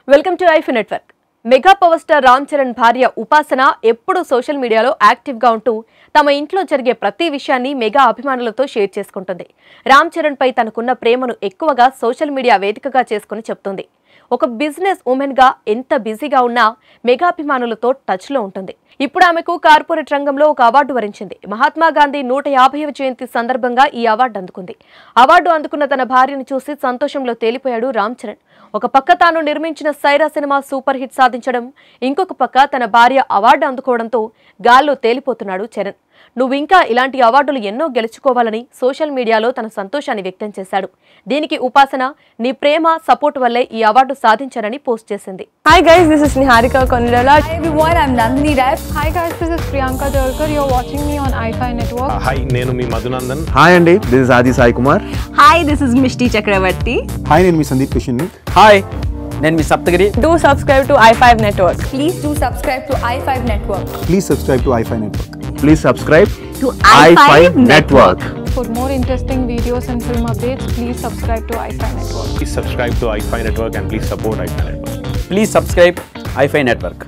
Welcome to iFi network mega power star Ram Charan భార్య ఉపాసన ఎప్పుడూ social మీడియాలో యాక్టివ్గా ఉంటూ తమ ఇంట్లో జరిగే ప్రతి విషయాన్ని మెగా అభిమానులతో షేర్ చేసుకుంటుంది రామ్ చరణ్ పై తనకున్న ప్రేమను ఎక్కువగా సోషల్ మీడియా వేదికగా చేసుకుని చెప్తుంది ఒక బిజినెస్ ఉమెన్ గా ఎంత బిజీగా ఉన్నా మెగా అభిమానులతో టచ్ లో ఉంటుంది ఇప్పుడు ఆమెకు కార్పొరేట్ రంగంలో ఒక అవార్డు వరించింది మహాత్మా గాంధీ నూట యాభైవ జయంతి సందర్భంగా ఈ అవార్డు అందుకుంది అవార్డు అందుకున్న తన భార్యను చూసి సంతోషంలో తేలిపోయాడు రామ్ చరణ్ ఒక పక్క తాను నిర్మించిన సైరా సినిమా సూపర్ హిట్ సాధించడం ఇంకొక పక్క తన భార్య అవార్డు అందుకోవడంతో గాల్లో తేలిపోతున్నాడు చరణ్ నువ్వు ఇంకా ఇలాంటి అవార్డులు ఎన్నో గెలుచుకోవాలని సోషల్ మీడియాలో తన సంతోషాన్ని వ్యక్తం చేశాడు దీనికి ఉపాసన నీ ప్రేమ సపోర్ట్ వల్లే ఈ అవార్డు సాధించానని పోస్ట్ చేసింది Hi guys, this is Niharika Konirala. Hi everyone, I'm Nandini Rai. Hi guys, this is Priyanka Jalkar. You're watching me on iFi Network. హాయ్ నేను మీ మధునందన్ హాయ్ అండి this is Aadi Sai Kumar Hi, this is Mishti Chakravarti. హాయ్ నేను మీ సందీప్ కిషన్ హాయ్ నేను మీ Saptagiri Do subscribe to i5 Network. Please do subscribe to i5 Network. Please subscribe to iFi network please subscribe To i5 i5 network For more interesting videos and film updates, please subscribe to iFi Network. Please subscribe to iFi network and please support iFi network please subscribe iFi network